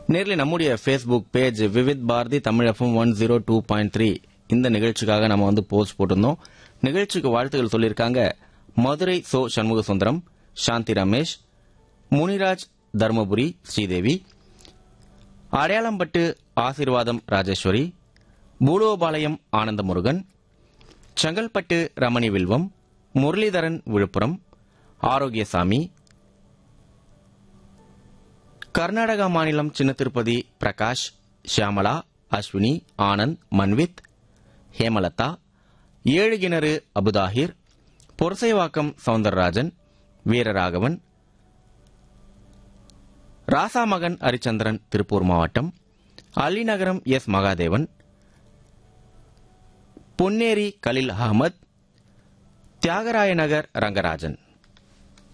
நேரில் நம்முடைய Facebook page Vividh Bharati Tamil FM one zero two point three இந்த நிகழ்ச்சிக்காக நம்ம வந்து போஸ்ட் போட்டிருந்தோம் நிகழ்ச்சிக்கு வாழ்த்துக்கள் சொல்லியிருக்காங்க மதுரை சோ சண்முக சுந்தரம் சாந்தி ரமேஷ் முனிராஜ் தர்மபுரி ஸ்ரீதேவி அடையாளம்பட்டு ஆசீர்வாதம் ராஜேஸ்வரி பூலோபாளையம் ஆனந்தமுருகன் செங்கல்பட்டு ரமணி வில்வம் முரளிதரன் விழுப்புரம் ஆரோக்கியசாமி கர்நாடகா மாநிலம் சின்ன திருப்பதி பிரகாஷ் ஷியாமலா அஸ்வினி ஆனந்த் மன்வித் ஹேமலதா ஏழு கிணறு அபுதாஹிர் பொரசைவாக்கம் சவுந்தரராஜன் வீரராகவன் ராசாமகன் ஹரிச்சந்திரன் திருப்பூர் மாவட்டம் அலிநகரம் எஸ் மகாதேவன் பொன்னேரி கலில் அகமத் தியாகராய நகர் ரங்கராஜன்